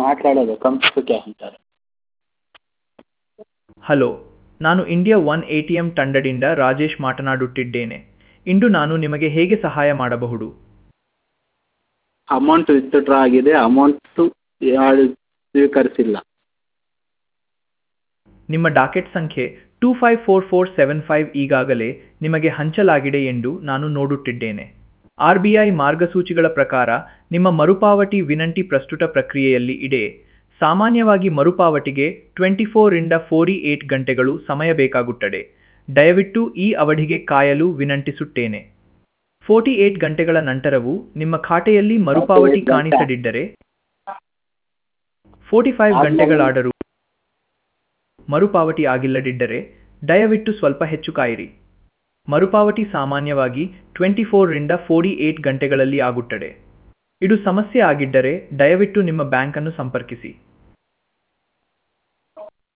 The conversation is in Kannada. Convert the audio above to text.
ಮಾತಾಡೋದು ಕಂಪ್ಯೂಟರ್ ಅಂತಾರೆ ಹಲೋ ನಾನು India one A T M ತಂಡದಿಂದ ರಾಜೇಶ್ ಮಾತನಾಡುತ್ತಿದ್ದೇನೆ ಇಂದು ನಾನು ನಿಮಗೆ ಹೇಗೆ ಸಹಾಯ ಮಾಡಬಹುದು ಅಮೌಂಟ್ ವಿತ್ಡ್ರಾ ಆಗಿದೆ ಅಮೌಂಟು ಯಾರು ಸ್ವೀಕರಿಸಿಲ್ಲ ನಿಮ್ಮ ಡಾಕೆಟ್ ಸಂಖ್ಯೆ two five four four seven five ಈಗಾಗಲೇ ನಿಮಗೆ ಹಂಚಲಾಗಿದೆ ಎಂದು ನಾನು ನೋಡುತ್ತಿದ್ದೇನೆ ಆರ್ ಬಿ ಐ ಮಾರ್ಗಸೂಚಿಗಳ ಪ್ರಕಾರ ನಿಮ್ಮ ಮರುಪಾವತಿ ವಿನಂತಿ ಪ್ರಸ್ತುತ ಪ್ರಕ್ರಿಯೆಯಲ್ಲಿ ಇದೆ ಸಾಮಾನ್ಯವಾಗಿ ಮರುಪಾವತಿಗೆ ಟ್ವೆಂಟಿ ಫೋರಿಂದ ಫೋರ್ಟಿ ಏಟ್ ಗಂಟೆಗಳು ಸಮಯ ಬೇಕಾಗುತ್ತದೆ ದಯವಿಟ್ಟು ಈ ಅವಧಿಗೆ ಕಾಯಲು ವಿನಂತಿಸುತ್ತೇನೆ ಫೋರ್ಟಿ ಏಟ್ ಗಂಟೆಗಳ ನಂತರವೂ ನಿಮ್ಮ ಖಾತೆಯಲ್ಲಿ ಮರುಪಾವತಿ ಕಾಣಿಸದಿದ್ದರೆ ಫೋರ್ಟಿ ಫೈವ್ ಗಂಟೆಗಳಾದರೂ ಮರುಪಾವತಿ ಆಗಿಲ್ಲದಿದ್ದರೆ ದಯವಿಟ್ಟು ಸ್ವಲ್ಪ ಹೆಚ್ಚು ಕಾಯಿರಿ ಮರುಪಾವತಿ ಸಾಮಾನ್ಯವಾಗಿ ಟ್ವೆಂಟಿ ಫೋರ್ರಿಂದ ಫೋರ್ಟಿ ಏಟ್ ಗಂಟೆಗಳಲ್ಲಿ ಆಗುತ್ತದೆ ಇದು ಸಮಸ್ಯೆ ಆಗಿದ್ದರೆ ದಯವಿಟ್ಟು ನಿಮ್ಮ ಬ್ಯಾಂಕನ್ನು ಸಂಪರ್ಕಿಸಿ